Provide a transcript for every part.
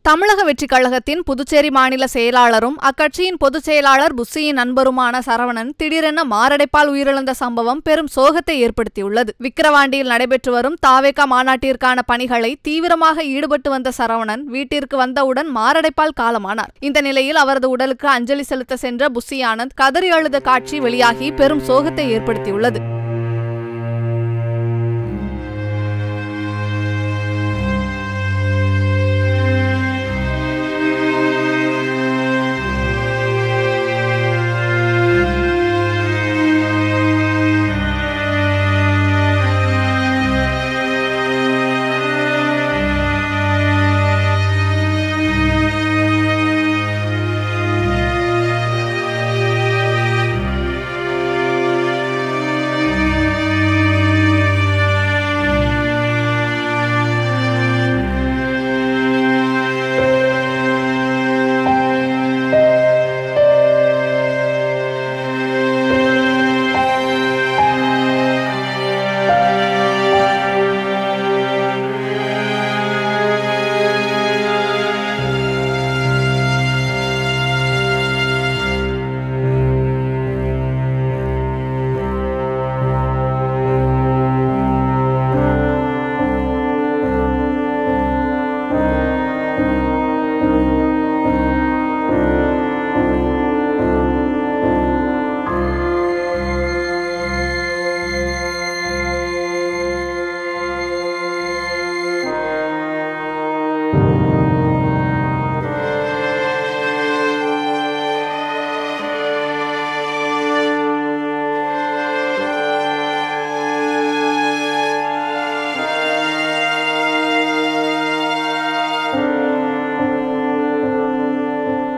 தமிழக வெற்றிக் கழகத்தின் புதுச்சேரி மாநில செயலாளரும் அக்கட்சியின் பொதுச் செயலாளர் புஸ்ஸியின் நண்பருமான சரவணன் திடீரென மாரடைப்பால் உயிரிழந்த சம்பவம் பெரும் சோகத்தை ஏற்படுத்தியுள்ளது விக்கிரவாண்டியில் நடைபெற்று வரும் தாவேகா மாநாட்டிற்கான பணிகளை தீவிரமாக ஈடுபட்டு வந்த சரவணன் வீட்டிற்கு வந்தவுடன் மாரடைப்பால் காலமானார் இந்த நிலையில் அவரது உடலுக்கு அஞ்சலி செலுத்த சென்ற புஸ்ஸி ஆனந்த் கதறி அழுத காட்சி வெளியாகி பெரும் சோகத்தை ஏற்படுத்தியுள்ளது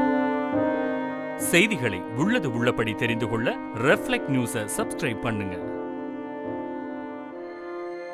செய்திகளை உள்ளது உள்ளபடி தெரிந்து கொள்ள ரெஃப்ளெக்ட் நியூஸை சப்ஸ்கிரைப் பண்ணுங்க